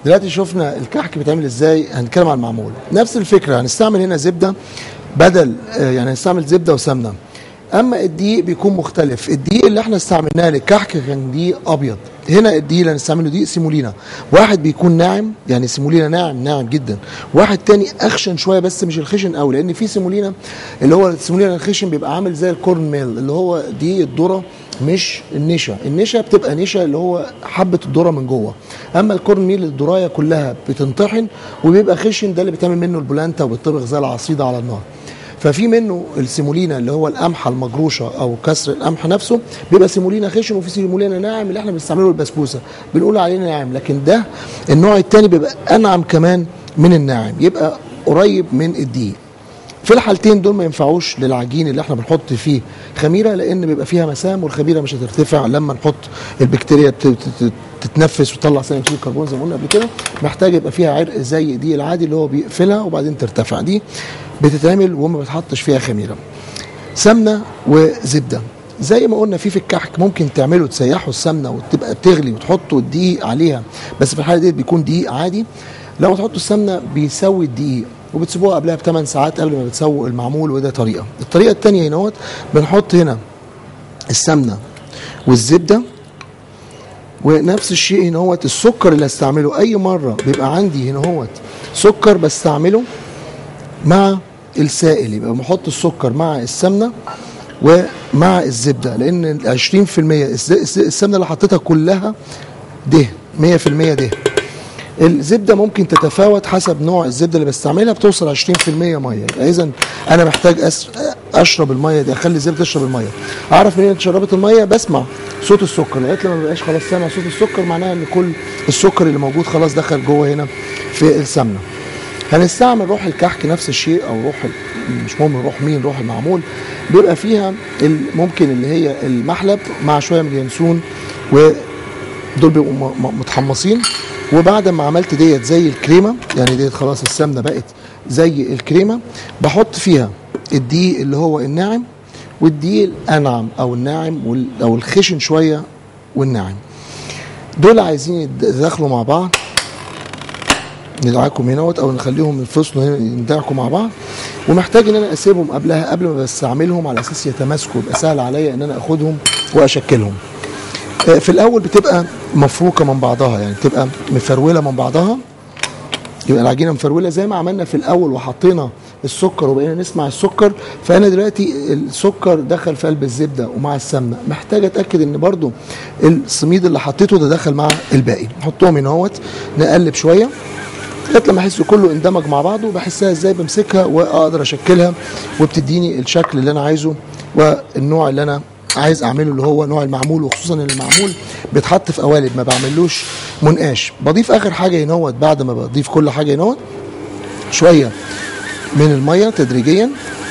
دلوقتي شفنا الكحك بيتعمل ازاي هنتكلم عن المعمول نفس الفكره هنستعمل هنا زبده بدل آه، يعني هنستعمل زبده وسمنه اما الدقيق بيكون مختلف الدقيق اللي احنا استعملناه للكحك كان دقيق ابيض هنا الدقيق اللي هنستعمله دقيق سيمولينا واحد بيكون ناعم يعني سيمولينا ناعم ناعم جدا واحد تاني اخشن شويه بس مش الخشن قوي لان في سيمولينا اللي هو السيمولينا الخشن بيبقى عامل زي الكورن ميل اللي هو دقيق الذره مش النشا النشا بتبقى نشا اللي هو حبه الذره من جوه اما الكورن ميل الذرايه كلها بتنطحن وبيبقى خشن ده اللي بيتعمل منه البولانتا وبيطبخ زي العصيده على النار ففي منه السيمولينا اللي هو القمحه المجروشه او كسر القمح نفسه بيبقى سيمولينا خشن وفي سيمولينا ناعم اللي احنا بنستعمله البسبوسه بنقول عليه ناعم لكن ده النوع الثاني بيبقى انعم كمان من الناعم يبقى قريب من الدقيق في الحالتين دول ما ينفعوش للعجين اللي احنا بنحط فيه خميره لان بيبقى فيها مسام والخميره مش هترتفع لما نحط البكتيريا بت- بت- تتنفس وتطلع ثاني اكسيد الكربون زي ما قلنا قبل كده محتاج يبقى فيها عرق زي دي العادي اللي هو بيقفلها وبعدين ترتفع دي بتتعمل وما بتحطش فيها خميره سمنه وزبده زي ما قلنا في في الكحك ممكن تعملوا تسيحوا السمنه وتبقى بتغلي وتحطوا الدقيق عليها بس في الحاله دي بيكون دقيق عادي لما تحطوا السمنه بيسوي الدقيق وبتسيبوها قبلها بثمان ساعات قبل ما بتسووا المعمول وده طريقه الطريقه الثانيه هنا اهوت بنحط هنا السمنه والزبده ونفس الشيء هنا هوت السكر اللي هستعمله اي مره بيبقى عندي هنا هوت سكر بستعمله مع السائل يبقى بحط السكر مع السمنه ومع الزبده لان ال 20% الس- الس- السمنه اللي حطيتها كلها دهن 100% دهن الزبده ممكن تتفاوت حسب نوع الزبده اللي بستعملها بتوصل 20% ميه يبقى اذا انا محتاج أس... اشرب الميه دي اخلي الزبده تشرب الميه اعرف منين شربت الميه بسمع صوت السكر لغايه لما ما بقاش خلاص سامع صوت السكر معناها ان كل السكر اللي موجود خلاص دخل جوه هنا في السمنه هنستعمل روح الكحك نفس الشيء او روح ال- مش مهم روح مين روح المعمول بيبقى فيها ال- ممكن اللي هي المحلب مع شويه من اليانسون ودول بيبقوا م- م- متحمصين وبعد ما عملت ديت زي الكريمه يعني ديت خلاص السمنه بقت زي الكريمه بحط فيها الدقيق اللي هو الناعم والدقيق الانعم او الناعم وال- او الخشن شويه والناعم دول عايزين يتداخلوا مع بعض ندعكم هنا او نخليهم ينفصلوا هنا يندعكوا مع بعض ومحتاج ان انا اسيبهم قبلها قبل ما بستعملهم على اساس يتماسكوا يبقى سهل عليا ان انا اخدهم واشكلهم آه، في الاول بتبقى مفروكه من بعضها يعني بتبقى مفروله من بعضها يبقى العجينه مفروله زي ما عملنا في الاول وحطينا السكر وبقينا نسمع السكر فانا دلوقتي السكر دخل في قلب الزبده ومع السمنه محتاج اتاكد ان برضو السميد اللي حطيته ده دخل مع الباقي نحطهم هنا اهوت نقلب شويه لغايه لما احس كله اندمج مع بعضه بحسها ازاي بمسكها واقدر اشكلها وبتديني الشكل اللي انا عايزه والنوع اللي انا عايز اعمله اللي هو نوع المعمول وخصوصا ان المعمول بيتحط في قوالب ما بعملوش منقاش بضيف اخر حاجه هنا بعد ما بضيف كل حاجه هنا شويه من الميه تدريجيا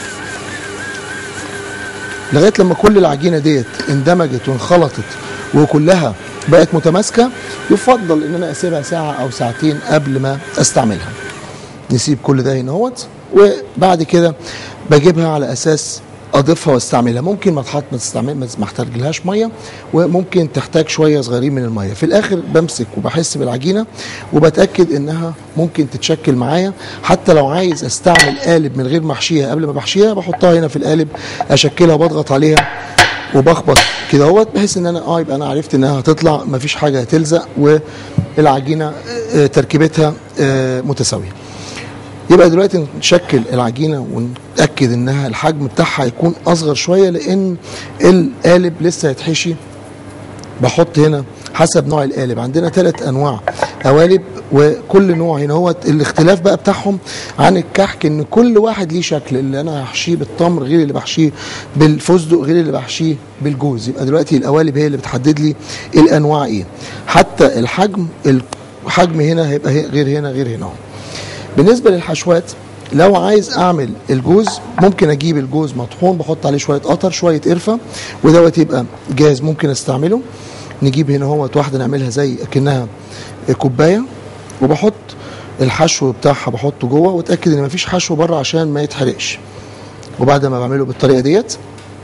لغايه لما كل العجينه ديت اندمجت وانخلطت وكلها بقت متماسكه يفضل ان انا اسيبها ساعه او ساعتين قبل ما استعملها نسيب كل ده هنا اهوت وبعد كده بجيبها على اساس اضيفها واستعملها ممكن ما تحط ما تستعمل ما ما احتاجلهاش ميه وممكن تحتاج شويه صغيرين من الميه في الاخر بمسك وبحس بالعجينه وبتاكد انها ممكن تتشكل معايا حتى لو عايز استعمل قالب من غير ما احشيها قبل ما بحشيها بحطها هنا في القالب اشكلها وبضغط عليها وبخبط كده اهوت بحيث ان انا اه يبقى انا عرفت انها هتطلع مفيش حاجه هتلزق والعجينه آه، تركيبتها آه، متساويه يبقى دلوقتي نشكل العجينه ونتاكد انها الحجم بتاعها يكون اصغر شويه لان القالب لسه هيتحشي بحط هنا حسب نوع القالب عندنا ثلاث انواع قوالب وكل نوع هنا هو الاختلاف بقى بتاعهم عن الكحك ان كل واحد ليه شكل اللي انا هحشيه بالتمر غير اللي بحشيه بالفستق غير اللي بحشيه بالجوز يبقى دلوقتي القوالب هي اللي بتحدد لي الانواع ايه حتى الحجم الحجم هنا هيبقى هي- غير هنا غير هنا بالنسبه للحشوات لو عايز اعمل الجوز ممكن اجيب الجوز مطحون بحط عليه شويه قطر شويه قرفه ودوت يبقى جاهز ممكن استعمله نجيب هنا اهوت واحده نعملها زي اكنها كوبايه وبحط الحشو بتاعها بحطه جوه واتاكد ان مفيش حشو بره عشان ما يتحرقش وبعد ما بعمله بالطريقه ديت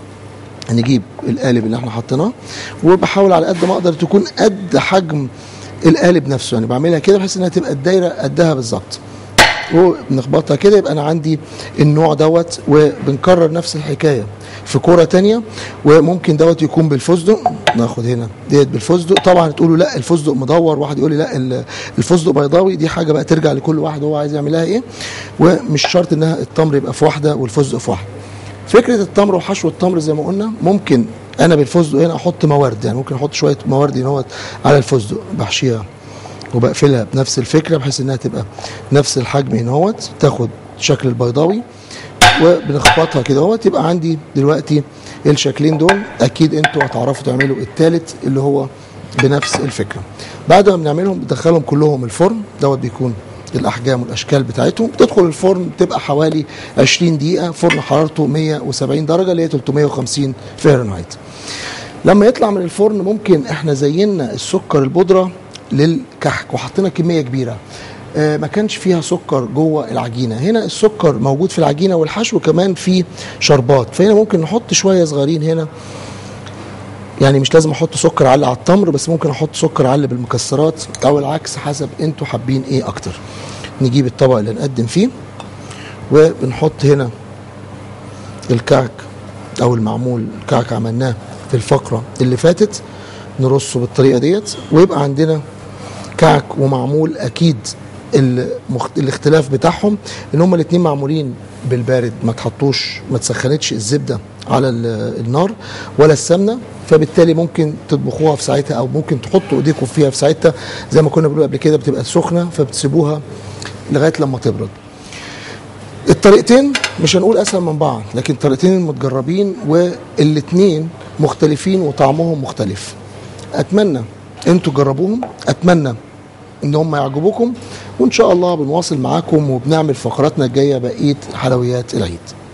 نجيب القالب اللي احنا حطيناه وبحاول على قد ما اقدر تكون قد حجم القالب نفسه يعني بعملها كده بحيث انها تبقى الدايره قدها بالظبط وبنخبطها كده يبقى انا عندي النوع دوت وبنكرر نفس الحكايه في كوره تانية وممكن دوت يكون بالفستق ناخد هنا ديت بالفستق طبعا تقولوا لا الفستق مدور واحد يقول لي لا ال- الفستق بيضاوي دي حاجه بقى ترجع لكل واحد هو عايز يعملها ايه ومش شرط انها التمر يبقى في واحده والفستق في واحده فكره التمر وحشو التمر زي ما قلنا ممكن انا بالفستق هنا احط موارد يعني ممكن احط شويه موارد هنا على الفستق بحشيها وبقفلها بنفس الفكره بحيث انها تبقى نفس الحجم هنا اهوت تاخد شكل البيضاوي وبنخبطها كده اهوت يبقى عندي دلوقتي الشكلين دول اكيد انتوا هتعرفوا تعملوا التالت اللي هو بنفس الفكره بعد ما بنعملهم بندخلهم كلهم الفرن دوت بيكون الاحجام والاشكال بتاعتهم تدخل الفرن تبقى حوالي 20 دقيقه فرن حرارته 170 درجه اللي هي 350 فahrenheit لما يطلع من الفرن ممكن احنا زينا السكر البودره للكحك وحطينا كميه كبيره آه، ما كانش فيها سكر جوه العجينه هنا السكر موجود في العجينه والحشو كمان فيه شربات فهنا ممكن نحط شويه صغيرين هنا يعني مش لازم احط سكر عالي على التمر بس ممكن احط سكر عالي بالمكسرات او العكس حسب انتوا حابين ايه اكتر نجيب الطبق اللي نقدم فيه وبنحط هنا الكعك او المعمول الكعك عملناه في الفقره اللي فاتت نرصه بالطريقه ديت ويبقى عندنا كعك ومعمول اكيد المخت... الاختلاف بتاعهم ان هما الاثنين معمولين بالبارد ما تحطوش ما تسخنتش الزبده على ال- النار ولا السمنه فبالتالي ممكن تطبخوها في ساعتها او ممكن تحطوا ايديكم فيها في ساعتها زي ما كنا بنقول قبل كده بتبقى سخنه فبتسيبوها لغايه لما تبرد الطريقتين مش هنقول اسهل من بعض لكن طريقتين متجربين والاثنين مختلفين وطعمهم مختلف اتمنى انتوا تجربوهم اتمنى ان هم يعجبوكم وان شاء الله بنواصل معاكم وبنعمل فقراتنا الجايه بقيه حلويات العيد